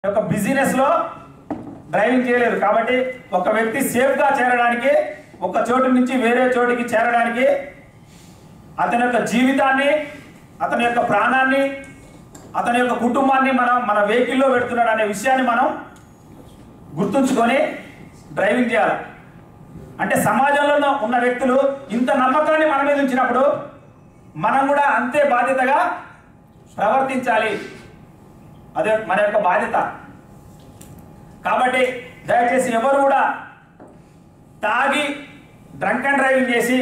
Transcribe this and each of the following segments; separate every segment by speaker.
Speaker 1: యొక్క బిజినెస్ లో డ్రైవింగ్ చేయలేరు కాబట్టి ఒక వ్యక్తి సేఫ్ గా చేరడానికి ఒక చోటు నుంచి వేరే చోటికి చేరడానికి అతని యొక్క జీవితాన్ని అతని యొక్క ప్రాణాన్ని అతని యొక్క కుటుంబాన్ని మనం మన వెహికల్లో పెడుతున్నాడు అనే విషయాన్ని మనం గుర్తుంచుకొని డ్రైవింగ్ చేయాలి అంటే సమాజంలో ఉన్న వ్యక్తులు ఇంత నమ్మకాన్ని మన మీద ఉంచినప్పుడు మనం కూడా అంతే బాధ్యతగా ప్రవర్తించాలి అదే మన యొక్క బాధ్యత కాబట్టి దయచేసి ఎవరు కూడా తాగి డ్రంక్ అండ్ డ్రైవింగ్ చేసి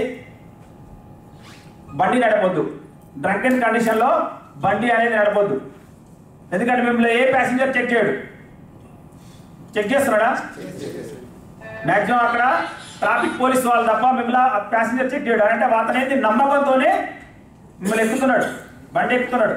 Speaker 1: బండి నడపొద్దు డ్రంక్ అండ్ కండిషన్లో బండి అనేది నడపొద్దు ఎందుకంటే మిమ్మల్ని ఏ ప్యాసింజర్ చెక్ చేయడు చెక్ చేస్తున్నాడా మ్యాక్సిమం అక్కడ ట్రాఫిక్ పోలీస్ వాళ్ళు తప్ప మిమ్మల్ని ప్యాసింజర్ చెక్ చేయడు అంటే అతను ఏంటి నమ్మకంతోనే మిమ్మల్ని ఎక్కుతున్నాడు బండి ఎక్కుతున్నాడు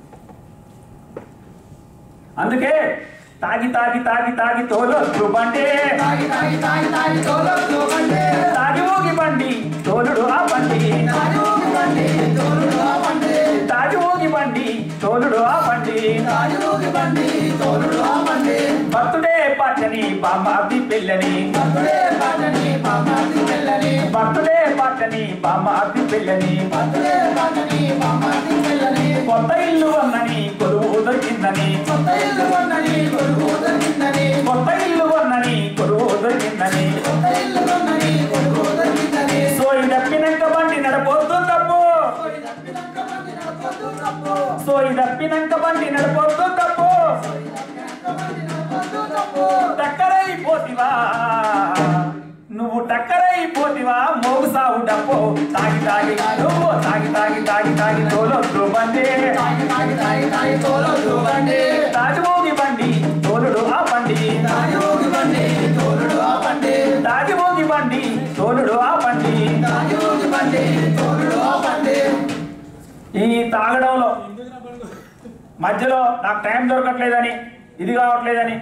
Speaker 1: అందుకే తాగి తాగి తాగి తాగి తోలొద్దు బండి
Speaker 2: తాగి తాగి తాగి తాగి తోలొద్దు బండి.
Speaker 1: తాగి ఊగి బండి తోలుడు ఆ బండి
Speaker 2: తాగి ఊగి బండి, తోలుడు ఆ బండి.
Speaker 1: తాగి ఊగి బండి తోలుడు ఆ బండి
Speaker 2: తాగి ఊగి బండి, తోలుడు ఆ బండి.
Speaker 1: భక్తుడే పచ్చని బామ్మాది పిల్లని
Speaker 2: భక్తుడే పాటని, బామ్మాది పిల్లని.
Speaker 1: భక్తుడే పచ్చని బామ్మాది పిల్లని
Speaker 2: భక్తుడే పాటని, బామ్మాది పిల్లని.
Speaker 1: కొత్త ఇల్లు అన్నని కొలువు దొరికిందని
Speaker 2: కొత్త ఇల్లు కొన్నని, కొడుకు దొరికిందని.
Speaker 1: కొత్త ఇల్లు అన్నని కొలువు దొరికిందని
Speaker 2: కొత్త ఇల్లు కొన్నని, కొడుకు దొరికిందని.
Speaker 1: సోయి తప్పినాక బండి నడపొద్దు తప్పు
Speaker 2: కోడి తప్పినాక బండి నడపొద్దు తప్పు.
Speaker 1: సోయి తప్పినాక బండి నడపొద్దు తప్పు
Speaker 2: కోడి తప్పినాక బండి నడపొద్దు తప్పు.
Speaker 1: టక్కరైపోతివా నువ్వు టక్కరైపోతివా మోగు సాగు డప్పు తాగి తాగి నువ్వు తాగి తాగి తాగి తాగి తోలొద్దు బండి
Speaker 2: తాగి తాగి తాగి తాగి తోలొద్దు బండి.
Speaker 1: తాజిమోగి బండి తోలుడు ఆ బండి
Speaker 2: తాగి ఊగి బండి, తోలుడు ఆ బండి.
Speaker 1: తాజిమోగి బండి తోలుడు ఆ బండి
Speaker 2: తాగి ఊగి బండి, తోలుడు ఆ బండి.
Speaker 1: ఈ తాగడంలో మధ్యలో నాకు టైం దొరకట్లేదని ఇది కావట్లేదని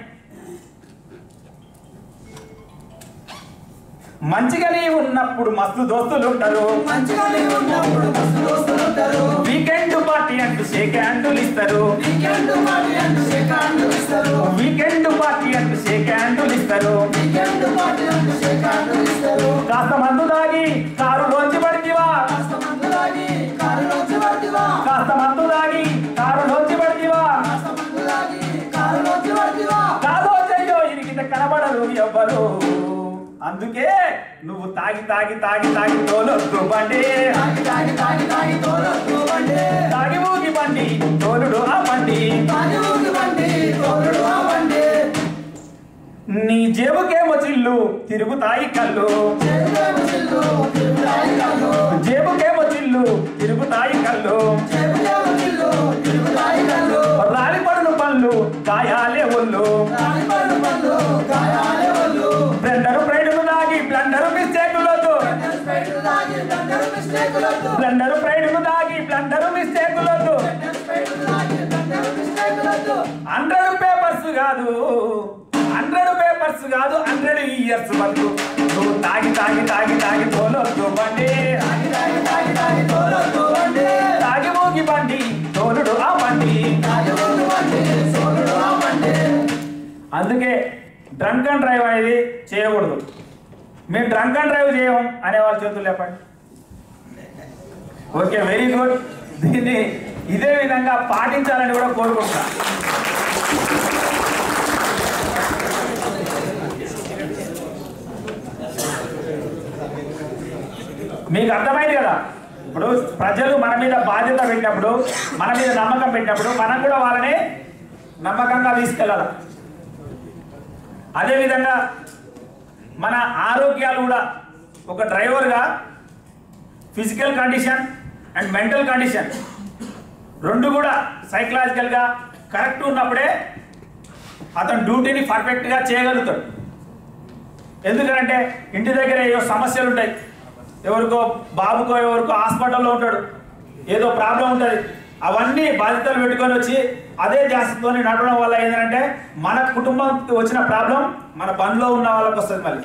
Speaker 1: మంచిగానే ఉన్నప్పుడు మస్తు దోస్తులు ఉంటారు
Speaker 2: మంచిగానే ఉన్నప్పుడు మస్తు దోస్తులు ఉంటారు.
Speaker 1: వీకెండ్ పార్టీ అంటూ షేక్ హ్యాండులు ఇస్తారు
Speaker 2: వీకెండ్ పార్టీ అంటూ షేకాండ్లు ఇస్తారు.
Speaker 1: వీకెండ్ పార్టీ అంటూ షేక్ హ్యాండులు ఇస్తారు
Speaker 2: వీకెండ్ పార్టీ అంటూ షేకాండ్లు ఇస్తారు.
Speaker 1: కాస్త మందు తాగి కారు లోంచి పడితివా
Speaker 2: కాస్త మందు తాగి కారులోంచి పడితివా.
Speaker 1: కాస్త మందు తాగి కారు లోంచి పడితివా
Speaker 2: కాస్త మందు తాగి కారులోంచి పడితివా.
Speaker 1: కాదో చెయ్యో ఇరికితే కనబడరు ఎవ్వరు అందుకే నువ్వు తాగి తాగి తాగి తాగి తోలొద్దు బండి
Speaker 2: తాగి తాగి తాగి తాగి తోలొద్దు బండి.
Speaker 1: తాగి ఊగి బండి తోలుడు ఆ బండి
Speaker 2: తాగి ఊగి బండి, తోలుడు ఆ బండి.
Speaker 1: నీ జేబుకేమో చిల్లు తిరుగుతాయి కళ్ళు
Speaker 2: చేతులేమో చిల్లు, తిరుగుతాయి కళ్ళు.
Speaker 1: జేబుకేమో చిల్లు తిరుగుతాయి కళ్ళు
Speaker 2: చేతులేమో చిల్లు, తిరుగుతాయి కళ్ళు.
Speaker 1: రాలి పడును పళ్ళు గాయాలే ఒళ్ళు
Speaker 2: రాని పళ్ళు పళ్ళు, గాయాలే ఒళ్ళు.
Speaker 1: బ్లెండరు ప్రైడును దాగి బ్లండరు మిస్టేకులొద్దు
Speaker 2: బ్లండర్ స్పైడర్ తాగి, బ్లండర్ మిస్టేకులొద్దు.
Speaker 1: బ్లండరు ప్రైడును దాగి బ్లండరు మిస్టేకులొద్దు
Speaker 2: బ్లండర్ స్పైడర్ తాగి, బ్లండర్ మిస్టేకులొద్దు.
Speaker 1: హండ్రెడ్ పేపర్స్ కాదు హండ్రెడ్ పేపర్స్ కాదు హండ్రెడ్ ఇయర్స్ బతుకు నువ్వు తాగి తాగి తాగి తాగి తోలొద్దు బండి
Speaker 2: తాగి తాగి తాగి తాగి తోలొద్దు బండి.
Speaker 1: తాగి మూగి బండి తోలుడు ఆ బండి
Speaker 2: తాగి ఊగి బండి, తోలుడు ఆ బండి.
Speaker 1: అందుకే డ్రంక్ అండ్ డ్రైవ్ అనేది చేయకూడదు మేము డ్రంక్ అండ్ డ్రైవ్ చేయం అనే వాళ్ళ చేతులు లేపండి ఓకే వెరీ గుడ్ దీన్ని ఇదే విధంగా పాటించాలని కూడా కోరుకుంటున్నా మీకు అర్థమైంది కదా ఇప్పుడు ప్రజలు మన మీద బాధ్యత పెట్టినప్పుడు మన మీద నమ్మకం పెట్టినప్పుడు మనం కూడా వాళ్ళని నమ్మకంగా తీసుకెళ్ళాలి అదేవిధంగా మన ఆరోగ్యాలు కూడా ఒక డ్రైవర్గా physical condition and mental condition రెండు కూడా సైకలాజికల్గా కరెక్ట్ ఉన్నప్పుడే అతను డ్యూటీని పర్ఫెక్ట్గా చేయగలుగుతాడు ఎందుకంటే ఇంటి దగ్గర ఏవో సమస్యలు ఉంటాయి ఎవరికో బాబుకో ఎవరికో హాస్పిటల్లో ఉంటాడు ఏదో ప్రాబ్లం ఉంటుంది అవన్నీ బాధ్యతలు పెట్టుకొని వచ్చి అదే ధ్యాసతో నడవడం వల్ల ఏంటంటే మన కుటుంబంకి వచ్చిన ప్రాబ్లం మన పనిలో ఉన్న వాళ్ళకి వస్తుంది మళ్ళీ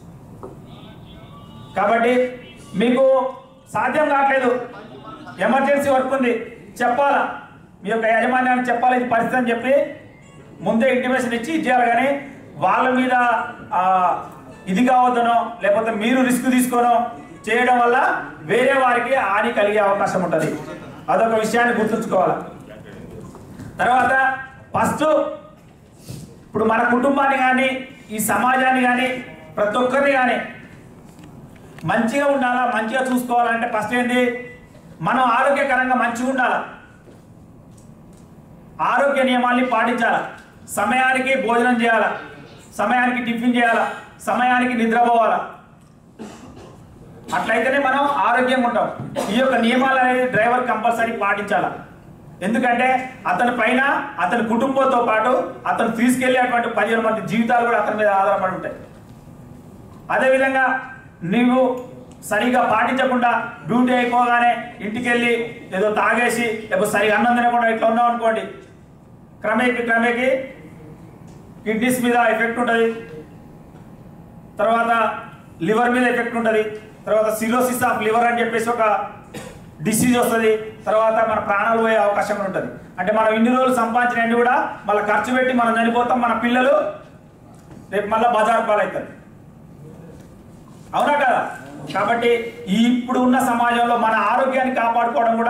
Speaker 1: కాబట్టి మీకు సాధ్యం కావట్లేదు ఎమర్జెన్సీ వర్క్ ఉంది చెప్పాలా మీ యొక్క యాజమాన్యానికి చెప్పాలి ఇది పరిస్థితి అని చెప్పి ముందే ఇంటిమేషన్ ఇచ్చి ఇచ్చేయాలి కానీ వాళ్ళ మీద ఆ, ఇది కావద్దనో లేకపోతే మీరు రిస్క్ తీసుకోనో చేయడం వల్ల వేరే వారికి హాని కలిగే అవకాశం ఉంటుంది అదొక విషయాన్ని గుర్తుంచుకోవాలి తర్వాత ఫస్ట్ ఇప్పుడు మన కుటుంబాన్ని కానీ ఈ సమాజాన్ని కానీ ప్రతి ఒక్కరిని కానీ మంచిగా ఉండాలా మంచిగా చూసుకోవాలంటే ఫస్ట్ ఏంటి మనం ఆరోగ్యకరంగా మంచిగా ఉండాలా ఆరోగ్య నియమాల్ని పాటించాలా సమయానికి భోజనం చేయాలా సమయానికి టిఫిన్ చేయాలా సమయానికి నిద్రపోవాలా అట్లయితేనే మనం ఆరోగ్యంగా ఉంటాం ఈ యొక్క నియమాలు అనేది డ్రైవర్ కంపల్సరీ పాటించాలా ఎందుకంటే అతని పైన అతని కుటుంబంతో పాటు అతను తీసుకెళ్లేటువంటి పదిహేను మంది జీవితాలు కూడా అతని మీద ఆధారపడి ఉంటాయి అదేవిధంగా నీవు సరిగా పాటించకుండా డ్యూటీ అయిపోగానే ఇంటికి వెళ్ళి ఏదో తాగేసి లేకపోతే సరిగా అన్నం తినకుండా ఇట్లా ఉన్నావు అనుకోండి క్రమేకి క్రమేకి కిడ్నీస్ మీద ఎఫెక్ట్ ఉంటుంది తర్వాత లివర్ మీద ఎఫెక్ట్ ఉంటుంది తర్వాత సిరోసిస్ ఆఫ్ లివర్ అని చెప్పేసి ఒక డిసీజ్ వస్తుంది తర్వాత మన ప్రాణాలు పోయే అవకాశం కూడా ఉంటుంది అంటే మనం ఇన్ని రోజులు సంపాదించినవి కూడా మళ్ళీ ఖర్చు పెట్టి మనం చనిపోతాం మన పిల్లలు రేపు మళ్ళీ బజార్ పాలవుతుంది అవునా కదా కాబట్టి ఈ ఇప్పుడు ఉన్న సమాజంలో మన ఆరోగ్యాన్ని కాపాడుకోవడం కూడా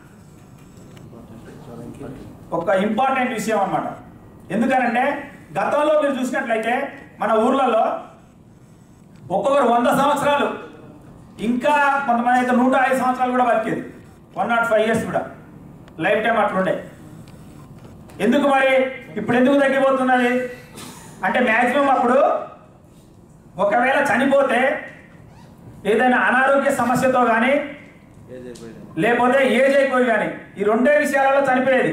Speaker 1: ఒక ఇంపార్టెంట్ విషయం అన్నమాట ఎందుకనంటే గతంలో మీరు చూసినట్లయితే మన ఊర్లలో ఒక్కొక్కరు వంద సంవత్సరాలు ఇంకా కొంతమంది అయితే నూట ఐదు సంవత్సరాలు కూడా బతికేది వన్ నాట్ ఫైవ్ ఇయర్స్ కూడా లైఫ్ టైం అట్లుండే ఎందుకు మరి ఇప్పుడు ఎందుకు తగ్గిపోతున్నది అంటే మ్యాక్సిమం అప్పుడు ఒకవేళ చనిపోతే ఏదైనా అనారోగ్య సమస్యతో కానీ లేకపోతే ఏజ్ అయిపోయి కానీ ఈ రెండే విషయాలలో చనిపోయేది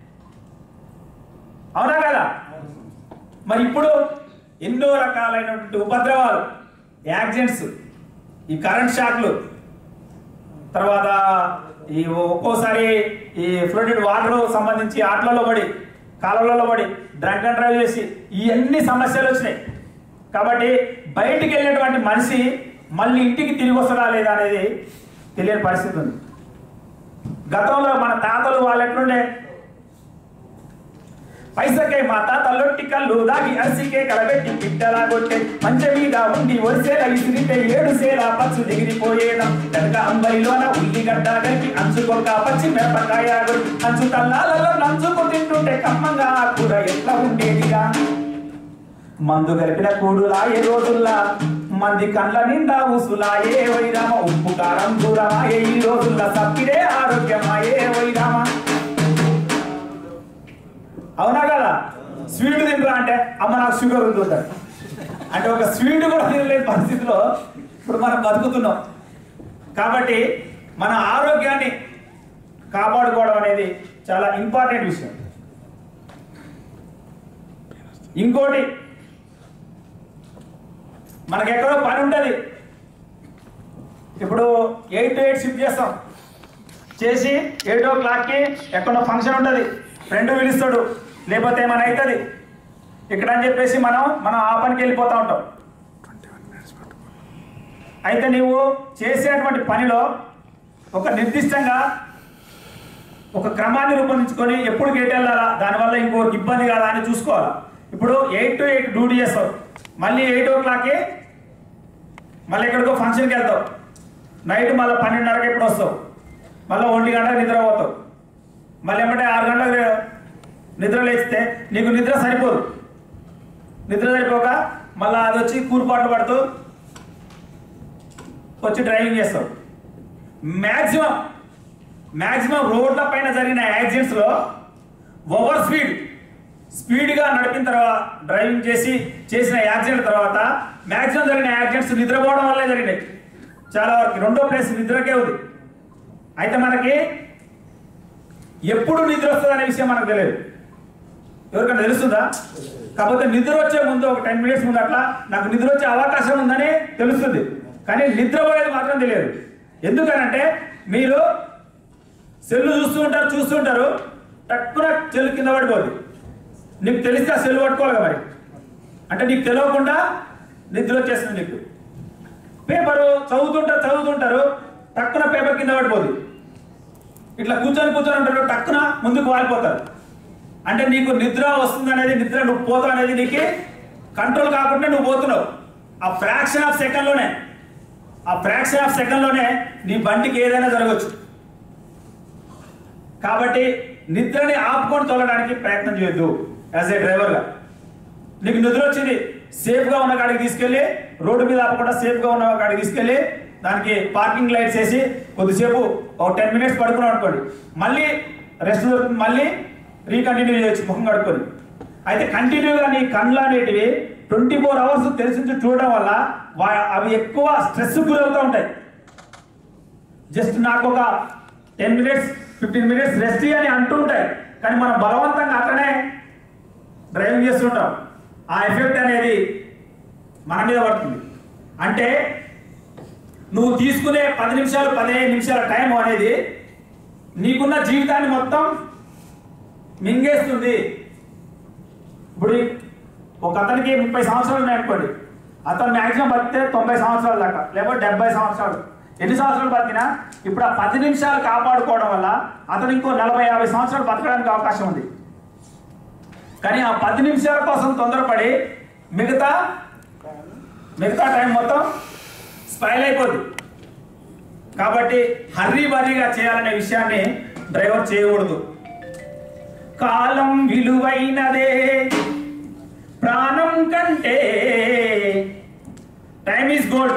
Speaker 1: అవునా కదా మరి ఇప్పుడు ఎన్నో రకాలైనటువంటి ఉపద్రవాలు యాక్సిడెంట్స్ ఈ కరెంట్ షాక్లు తర్వాత ఈ ఒక్కోసారి ఈ ఫ్లోటెడ్ వాటర్ సంబంధించి ఆటలలో పడి కాలువలలో పడి డ్రంక్ అండ్ డ్రైవ్ చేసి ఇవన్నీ సమస్యలు వచ్చినాయి కాబట్టి బయటికి వెళ్ళినటువంటి మనిషి మళ్ళీ ఇంటికి తిరిగి వస్తుందా లేదా అనేది తెలియని పరిస్థితి ఉంది గతంలో మన తాతలు వాళ్ళు ఎట్లుండే పైసకే మా తాత లొట్టి కళ్ళు దాగి అరిసికే కలబెట్టి పిట్టలా కొట్టే మంచె మీద ఉండి వరిసేల విసిరితే ఏడు సేల పచ్చు దిగిరిపోయేదా కనుక అంబరిలోన ఉల్లిగడ్డ కలిపి అంచుకొక్క పచ్చి మిరపకాయ కొట్టి అంచు తల్లాలలో నంచుకు తింటుంటే కమ్మంగా ఆ కూర ఎట్లా ఉండేదిగా మందు కలిపిన కూడులాయే రోజుల్లా మంది కండ్ల నిండా ఊసులాయే వైరామ ఉప్పు కారం దూరమాయే ఈ రోజుల్లా సప్పిడే ఆరోగ్యమాయే వైరామ అవునా కదా స్వీట్ తింటారా అంటే అమ్మ నాకు షుగర్ ఉంది అంటారు. అంటే ఒక స్వీట్ కూడా తినలేని పరిస్థితిలో ఇప్పుడు మనం బతుకుతున్నాం కాబట్టి మన ఆరోగ్యాన్ని కాపాడుకోవడం అనేది చాలా ఇంపార్టెంట్ విషయం ఇంకోటి మనకి ఎక్కడో పని ఉంటుంది ఇప్పుడు ఎయిట్ టు ఎయిట్ షిఫ్ట్ చేస్తాం చేసి ఎయిట్ ఓ క్లాక్కి ఎక్కడో ఫంక్షన్ ఉంటుంది ఫ్రెండ్ పిలుస్తాడు లేకపోతే ఏమైనా అవుతుంది ఇక్కడ అని చెప్పేసి మనం మనం ఆ పనికి వెళ్ళిపోతూ ఉంటాం అయితే నీవు చేసేటువంటి పనిలో ఒక నిర్దిష్టంగా ఒక క్రమాన్ని రూపొందించుకొని ఎప్పుడు గేట్ వెళ్ళాలా దానివల్ల ఇంకొక ఇబ్బంది కాదా అని చూసుకోవాలి ఇప్పుడు ఎయిట్ టు ఎయిట్ డ్యూటీ చేస్తావు మళ్ళీ ఎయిట్ ఓ క్లాక్కి మళ్ళీ ఎక్కడికో ఫంక్షన్కి వెళ్తావు నైట్ మళ్ళీ పన్నెండున్నరకి ఎప్పుడు వస్తావు మళ్ళీ ఒంటి గంటకు నిద్ర పోతావు మళ్ళీ ఏమంటే ఆరు గంటలకు నిద్ర లేస్తే నీకు నిద్ర సరిపోదు నిద్ర సరిపోక మళ్ళీ అది వచ్చి కూరుపాట్లు పడుతూ వచ్చి డ్రైవింగ్ చేస్తావు మ్యాక్సిమం మ్యాక్సిమం రోడ్ల పైన జరిగిన యాక్సిడెంట్స్లో ఓవర్ స్పీడ్ స్పీడ్గా నడిపిన తర్వాత డ్రైవింగ్ చేసి చేసిన యాక్సిడెంట్ తర్వాత మ్యాక్సిమం జరిగిన యాక్సిడెంట్స్ నిద్రపోవడం వల్లే జరిగినాయి చాలా వరకు రెండో ప్లేస్ నిద్రకే ఉంది అయితే మనకి ఎప్పుడు నిద్ర వస్తుంది అనే విషయం మనకు తెలియదు ఎవరికైనా తెలుస్తుందా కాకపోతే నిద్ర వచ్చే ముందు ఒక టెన్ మినిట్స్ ముందు అట్లా నాకు నిద్ర వచ్చే అవకాశం ఉందని తెలుస్తుంది కానీ నిద్రపోయేది మాత్రం తెలియదు ఎందుకనంటే మీరు సెల్ చూస్తూ ఉంటారు చూస్తూ ఉంటారు టక్కున సెల్ కింద పడిపోద్ది నీకు తెలిస్తే ఆ సెల్ పట్టుకోవాలి కదా మరి అంటే నీకు తెలియకుండా నిద్ర వచ్చేస్తుంది నీకు పేపరు చదువుతుంటారు చదువుతుంటారు టక్కున పేపర్ కింద పడిపోద్ది ఇట్లా కూర్చొని కూర్చొని ఉంటారు టక్కున ముందుకు వాలిపోతారు అంటే నీకు నిద్ర వస్తుంది అనేది నిద్ర నువ్వు పోతావు అనేది నీకు కంట్రోల్ కాకుండా నువ్వు పోతున్నావు ఆ ఫ్రాక్షన్ ఆఫ్ సెకండ్లోనే ఆ ఫ్రాక్షన్ ఆఫ్ సెకండ్లోనే నీ బండికి ఏదైనా జరగచ్చు కాబట్టి నిద్రని ఆపుకొని తోలడానికి ప్రయత్నం చేయొద్దు యాజ్ ఏ డ్రైవర్గా నీకు నిద్ర వచ్చింది సేఫ్గా ఉన్న కాడికి తీసుకెళ్ళి రోడ్డు మీద ఆపకుండా సేఫ్గా ఉన్న కాడికి తీసుకెళ్ళి దానికి పార్కింగ్ లైట్స్ వేసి కొద్దిసేపు ఒక టెన్ మినిట్స్ పడుకున్నాం అనుకోండి మళ్ళీ రెస్ట్ దొరుకుతుంది మళ్ళీ రీకంటిన్యూ చేయొచ్చు ముఖం కడుక్కొని అయితే కంటిన్యూగా నీ కళ్ళు అనేటివి ట్వంటీ ఫోర్ అవర్స్ తెలిసి చూడడం వల్ల వా- అవి ఎక్కువ స్ట్రెస్ గురవుతూ ఉంటాయి జస్ట్ నాకు ఒక ten minutes fifteen minutes rest అని అంటూ ఉంటాయి కానీ మనం బలవంతంగా అట్లనే డ్రైవింగ్ చేస్తుంటాం ఆ ఎఫెక్ట్ అనేది మన మీద పడుతుంది అంటే నువ్వు తీసుకునే పది నిమిషాలు పదిహేను నిమిషాల టైం అనేది నీకున్న జీవితాన్ని మొత్తం మింగేస్తుంది ఇప్పుడు ఒక అతనికి ముప్పై సంవత్సరాలు ఉన్నాయనుకోండి అతను మ్యాక్సిమం బతికితే తొంభై సంవత్సరాల దాకా లేకపోతే డెబ్బై సంవత్సరాలు ఎన్ని సంవత్సరాలు బతికినా ఇప్పుడు ఆ పది నిమిషాలు కాపాడుకోవడం వల్ల అతను ఇంకో నలభై యాభై సంవత్సరాలు బతకడానికి అవకాశం ఉంది కానీ ఆ పది నిమిషాల కోసం తొందరపడి మిగతా మిగతా టైం మొత్తం స్పైల్ అయిపోద్ది కాబట్టి హర్రీ బర్రీగా చేయాలనే విషయాన్ని డ్రైవర్ చేయకూడదు కాలం విలువైనదే ప్రాణం కంటే time is gold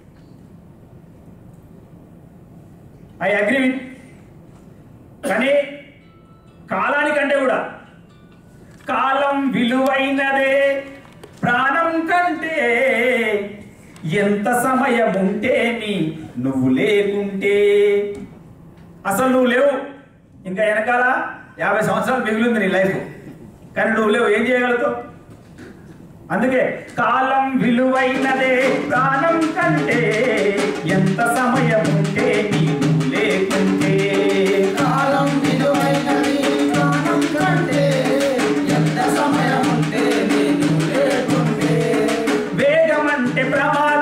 Speaker 1: I agree with కానీ కాలానికంటే కూడా కాలం విలువైనదే ప్రాణం కంటే ఎంత సమయం ఉంటేమి నువ్వు లేకుంటే అసలు నువ్వు లేవు ఇంకా వెనకాల యాభై సంవత్సరాలు మిగిలింది నీ లైఫ్ కానీ నువ్వు లేవు ఏం చేయగలుగుతావు అందుకే కాలం విలువైనదే ప్రాణం కంటే ఎంత సమయం ఉంటే నీవు లేకుంటే
Speaker 2: కాలం విలువైనది ప్రాణం కంటే ఎంత సమయం ఉంటే నేను లేకుంటే
Speaker 1: వేగం అంటే ప్రమాదం